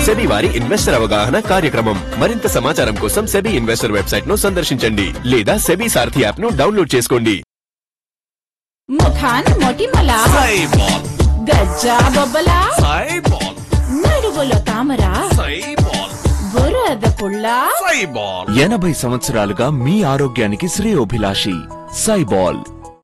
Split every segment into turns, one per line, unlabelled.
SEBI వారి investor అవగాహన కార్యక్రమం మరింత సమాచారం కోసం సెబీ ఇన్వెస్టర్ వెబ్సైట్ ను సందర్శించండి లేదా సెబీ సారథి యాప్ ను డౌన్లోడ్ చేసుకోండి
ముఖాన్ మొటిమల
సైబాల్
గజ్జా బొబ్బల
సైబాల్
నడువులో తామర
సైబాల్
బురద పుల్ల
సైబాల్
ఎనభై సంవత్సరాలుగా మీ ఆరోగ్యానికి శ్రేయోభిలాషి సైబాల్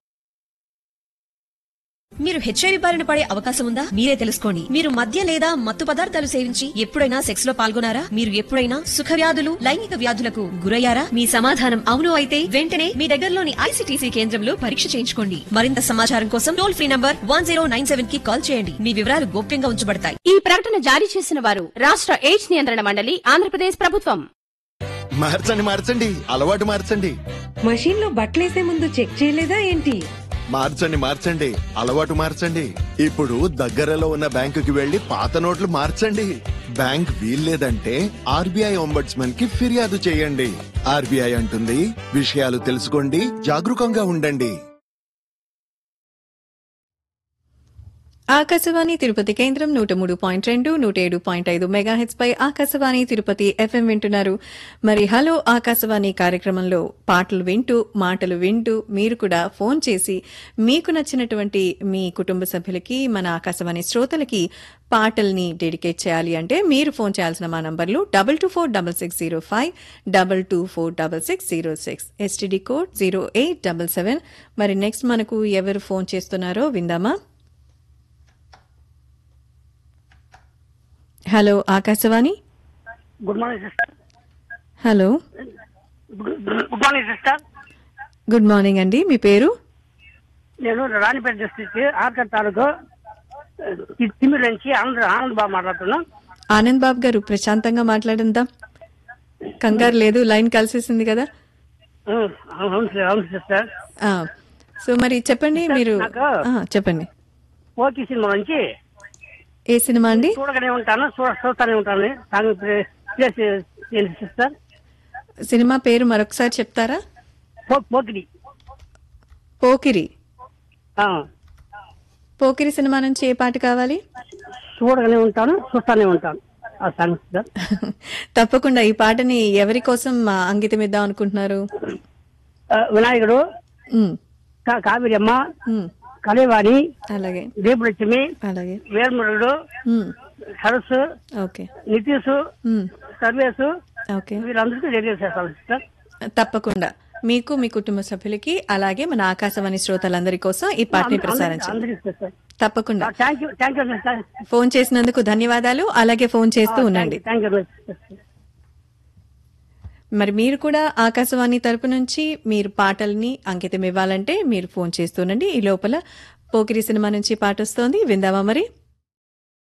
మీరు హెచ్ఐవి బారిన పడే అవకాశం ఉందా మీరే తెలుసుకోండి మీరు మద్య లేదా మత్తు పదార్థాలు సేవించి ఎప్పుడైనా సెక్స్ లో పాల్గొనారా మీరు ఎప్పుడైనా సుఖ వ్యాధులు లైంగిక వ్యాధులకు గురయ్యారా మీ సమాధానం అవును అయితే వెంటనే మీ దగ్గరలోని ఐసిటీసీ కేంద్రంలో పరీక్ష చేయించుకోండి మరింత సమాచారం కోసం టోల్ ఫ్రీ నంబర్ వన్ కి కాల్ చేయండి మీ వివరాలు గోప్యంగా ఉంచబడతాయి
ఈ ప్రకటన జారీ చేసిన వారు రాష్ట్ర ఎయిడ్స్ నియంత్రణ మండలి ఆంధ్రప్రదేశ్ ప్రభుత్వం
మార్చండి మార్చండి అలవాటు మార్చండి
మషీన్ లో బట్టలేసే ముందు చెక్ చేయలేదా ఏంటి
మార్చండి మార్చండి అలవాటు మార్చండి ఇప్పుడు దగ్గరలో ఉన్న బ్యాంకుకి వెళ్లి పాత నోట్లు మార్చండి బ్యాంక్ వీల్లేదంటే ఆర్బీఐ ఒంబడ్స్మన్ కి ఫిర్యాదు చేయండి ఆర్బీఐ అంటుంది విషయాలు తెలుసుకోండి జాగరూకంగా ఉండండి
ఆకాశవాణి తిరుపతి కేంద్రం నూట మూడు పాయింట్ రెండు నూట ఏడు పాయింట్ ఐదు మెగాహెచ్ పై ఆకాశవాణి తిరుపతి ఎఫ్ఎం వింటున్నారు మరి హలో ఆకాశవాణి కార్యక్రమంలో పాటలు వింటూ మాటలు వింటూ మీరు కూడా ఫోన్ చేసి మీకు నచ్చినటువంటి మీ కుటుంబ సభ్యులకి మన ఆకాశవాణి శ్రోతలకి పాటల్ని డెడికేట్ చేయాలి అంటే మీరు ఫోన్ చేయాల్సిన మా నంబర్లు double two four double six zero five double two four double six zero six STD code zero eight double seven మరి నెక్స్ట్ మనకు ఎవరు ఫోన్ చేస్తున్నారో విందామా hello Akashvani
good morning sister
hello
good morning sister
good morning అండి మీ పేరు
నేను Ranipet district ఆర్కర్ తాలూకు తిమ్మిరి నుంచి ఆనంద్ ఆనంద్ బాబు మాట్లాడుతున్నా
ఆనంద్ బాబు గారు ప్రశాంతంగా మాట్లాడందాం కంగారు లేదు లైన్ కలిసేసింది కదా
ఉమ్, అవును సార్, అవును సిస్టర్
ఆ, సో మరి చెప్పండి మీరు
నాకు-
ఆ, చెప్పండి
ఓకే సినిమా నుంచి
ఏ సినిమా అండి
చూడగానే ఉంటాను చూడ చూస్తానే ఉంటాను సాంగ్ ప్లే- ప్లేస్ ఏంటి సిస్టర్
సినిమా పేరు మరొకసారి చెప్తారా
పో- పోకిరి
పోకిరి
ఆ,
పోకిరి సినిమా నుంచి ఏ పాట కావాలి
చూడగానే ఉంటాను చూస్తానే ఉంటాను ఆ సాంగ్ సిస్టర్
తప్పకుండా ఈ పాటని ఎవరి కోసం ఆ, అంకితం ఇద్దాం అనుకుంటున్నారు
ఆ, వినాయకుడు
ఉమ్,
కా- కావేరి అమ్మ
ఉమ్,
కలేవాణి
అలాగే
దీపలక్ష్మి
అలాగే
వేర్మురుడు
ఉమ్,
సరస్సు
ఓకే
నితీష్
ఉమ్,
సర్వేసు
ఓకే
వీళ్ళందరికీ రెడీ చేస్తాను సిస్టర్
తప్పకుండా మీకు మీ కుటుంబ సభ్యులకి అలాగే మన ఆకాశవాణి శ్రోతలందరి కోసం ఈ పాటని ప్రసారించండి
అందరికీ సిస్టర్
తప్పకుండా
thank you thank you sister
phone చేసినందుకు ధన్యవాదాలు అలాగే ఫోన్ చేస్తూ ఉండండి
థ్యాంక్ యూ సిస్టర్
మరి మీరు కూడా ఆకాశవాణి తరపు నుంచి మీరు పాటల్ని అంకితం ఇవ్వాలంటే మీరు ఫోన్ చేస్తూనండి ఈ లోపల పోకిరి సినిమా నుంచి పాట వస్తోంది విందామా మరి